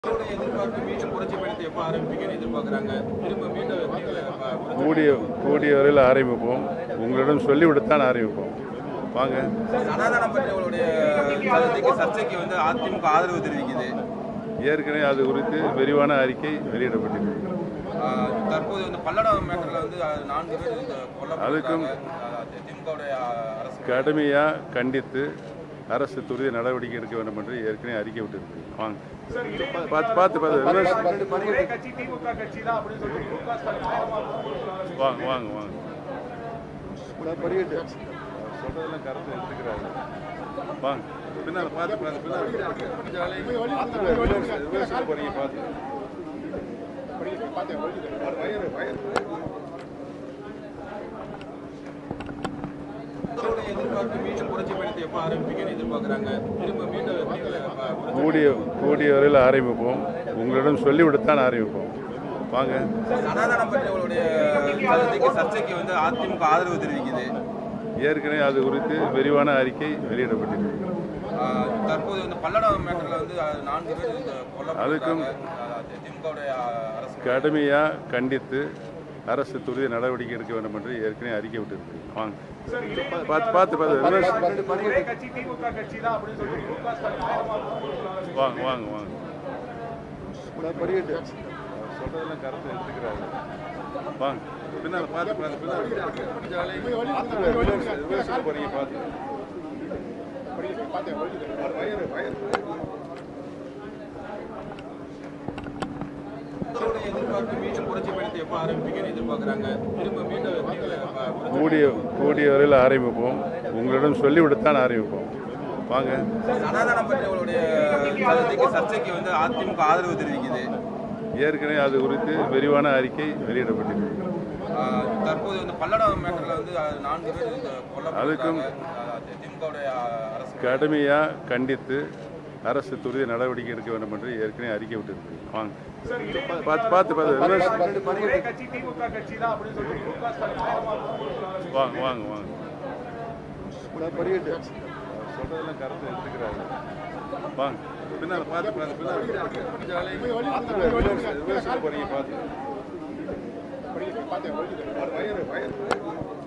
மக்களோட எதிர்பார்ப்பு மீண்டும் புரட்சி பயணத்தை எப்போ ஆரம்பிப்பீங்கன்னு எதிர்பார்க்குறாங்க திரும்ப மீண்டும் நீங்களே, அஹ், புரட்சி கூடிய கூடிய வரையில் ஆரம்பிப்போம் உங்களிடம் சொல்லிவிட்டுத்தான் ஆரம்பிப்போம் வாங்க சனாதனம் பற்றியவங்களுடைய கருத்துக்கு சர்ச்சைக்கு வந்து அதிமுக ஆதரவு தெரிவிக்குது ஏற்கனவே அது குறித்து விரிவான அறிக்கை வெளியிடப்பட்டிருக்கு ஆஹ் தற்போது வந்து பல்லடம் மேட்டரில் வந்து அஹ், நான்கு பேர் இந்த அதுக்கும் கொல்லப்பட்டிருக்காங்க திமுகவுடைய அரசு கடுமையாக கண்டித்து அரசு துரித நடவடிக்கை எடுக்க வேண்டும் என்று ஏற்கனவே அறிக்கை விட்டிருக்கு வாங்க பார்த்து பார்த்து பார்த்து ஒரே கட்சி திமுக கட்சி தான் அப்படின்னு சொல்லி மு க ஸ்டாலின் ஆதரவாக வாங்க வாங்க வாங்க சொல்றதெல்லாம் கருத்து எடுத்துக்கிறாரு வாங்க பின்னால் பார்த்து பார்த்து பின்னால் ரிவர்ஸில் போறீங்க பார்த்து வயரு வயரு மக்களோட எதிர்பார்ப்பு மீண்டும் புரட்சி பயணத்தை எப்போ ஆரம்பிப்பீங்கன்னு எதிர்பார்க்குறாங்க திரும்ப மீண்டும் நீங்களே, அஹ், புரட்சி கூடிய கூடிய வரையில் ஆரம்பிப்போம் உங்களிடம் சொல்லிவிட்டுத்தான் ஆரம்பிப்போம் வாங்க சனாதனம் பற்றியவங்களுடைய கருத்துக்கு சர்ச்சைக்கு வந்து அதிமுக ஆதரவு தெரிவிக்குது ஏற்கனவே அது குறித்து விரிவான அறிக்கை வெளியிடப்பட்டிருக்கு ஆஹ் தற்போது வந்து பல்லடம் மேட்டரில் வந்து அஹ், நான்கு பேர் இந்த அதுக்கும் கொல்லப்பட்டிருக்காங்க திமுகவுடைய அரசு கடுமையாக கண்டித்து அரசு துரித நடவடிக்கை எடுக்க வேண்டும் என்று ஏற்கனவே அறிக்கை விட்டிருக்கு வாங்க பார்த்து பார்த்து பார்த்து ஒரே கட்சி திமுக கட்சி தான் அப்படின்னு சொல்லி மு க ஸ்டாலின் ஆதரவாக வாங்க வாங்க வாங்க சொல்றதெல்லாம் கருத்து எடுத்துக்கிறாரு வாங்க பின்னால் பார்த்து பார்த்து பின்னால் ரிவர்ஸில் போறீங்க பார்த்து வயரு வயரு மக்களோட எதிர்பார்ப்பு மீண்டும் புரட்சி பயணத்தை எப்போ ஆரம்பிப்பீங்கன்னு எதிர்பார்க்குறாங்க திரும்ப மீண்டும் நீங்களே, அஹ், புரட்சி கூடிய கூடிய வரையில் ஆரம்பிப்போம் உங்களிடம் சொல்லிவிட்டுத்தான் ஆரம்பிப்போம் வாங்க சனாதனம் பற்றியவங்களுடைய கருத்துக்கு சர்ச்சைக்கு வந்து அதிமுக ஆதரவு தெரிவிக்குது ஏற்கனவே அது குறித்து விரிவான அறிக்கை வெளியிடப்பட்டிருக்கு ஆஹ் தற்போது வந்து பல்லடம் மேட்டரில் வந்து அஹ், நான்கு பேர் இந்த அதுக்கும் கொல்லப்பட்டிருக்காங்க திமுகவுடைய அரசு கடுமையாக கண்டித்து அரசு துரித நடவடிக்கை எடுக்க வேண்டும் என்று ஏற்கனவே அறிக்கை விட்டிருக்கு வாங்க பார்த்து பார்த்து பார்த்து ஒரே கட்சி திமுக கட்சி தான் அப்படின்னு சொல்லி மு க ஸ்டாலின் ஆதரவாக வாங்க வாங்க வாங்க சொல்றதெல்லாம் கருத்து எடுத்துக்கிறாரு வாங்க பின்னால் பார்த்து பார்த்து பின்னால் ரிவர்ஸில் போறீங்க பார்த்து வயரு வயரு